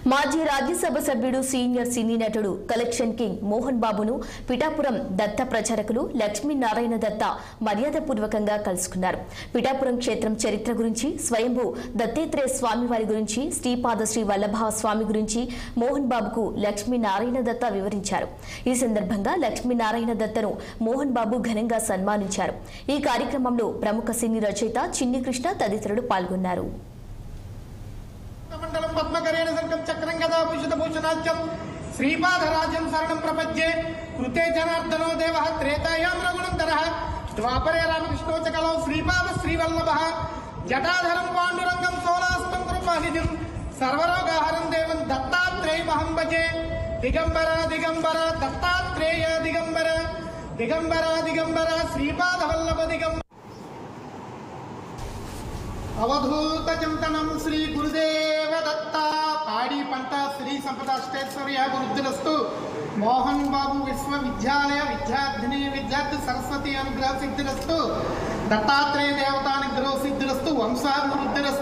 మాజీ రాజ్యసభ సభ్యుడు సీనియర్ సినీ నటుడు కలెక్షన్ కింగ్ మోహన్ బాబును పిఠాపురం దత్త ప్రచారకులు లక్ష్మీనారాయణ దత్త మర్యాదపూర్వకంగా కలుసుకున్నారు పిఠాపురం క్షేత్రం చరిత్ర గురించి స్వయంభూ దత్తాత్రేయ స్వామి వారి గురించి శ్రీపాద శ్రీ వల్లభ స్వామి గురించి మోహన్ బాబుకు లక్ష్మీనారాయణ దత్త వివరించారు ఈ సందర్భంగా లక్ష్మీనారాయణ దత్తను మోహన్ బాబు ఘనంగా సన్మానించారు ఈ కార్యక్రమంలో ప్రముఖ సినీ రచయిత చిన్ని కృష్ణ తదితరులు పాల్గొన్నారు మండలం పద్మకరేణ సర్గం చక్రం గదా భూషిత భూషణాచ్యం శ్రీపాదరాజ్యం శరణం ప్రపద్యే కృతే జనార్దనో దేవ త్రేతాయాం రఘునందర ద్వాపరే రామకృష్ణో చ కలౌ శ్రీపాద శ్రీవల్లభ జటాధరం పాండురంగం సోలాస్తం కృపానిధిం సర్వరోగాహరం దేవం దత్తాత్రేయమహం భజే దిగంబర దిగంబర దత్తాత్రేయ దిగంబర దిగంబర దిగంబర శ్రీపాద వల్లభ దిగంబర అవధూత చింతనం శ్రీ గురుదేవ దత్త పాడి పంట శ్రీ సంపద అష్టేశ్వర్య వృద్ధులస్తు మోహన్ బాబు విశ్వవిద్యాలయ విద్యార్థిని విద్యార్థి సరస్వతి అనుగ్రహ సిద్ధిరస్తు దత్తాత్రేయ దేవతానుగ్రహ సిద్ధిరస్తు వంశాభివృద్ధిరస్తు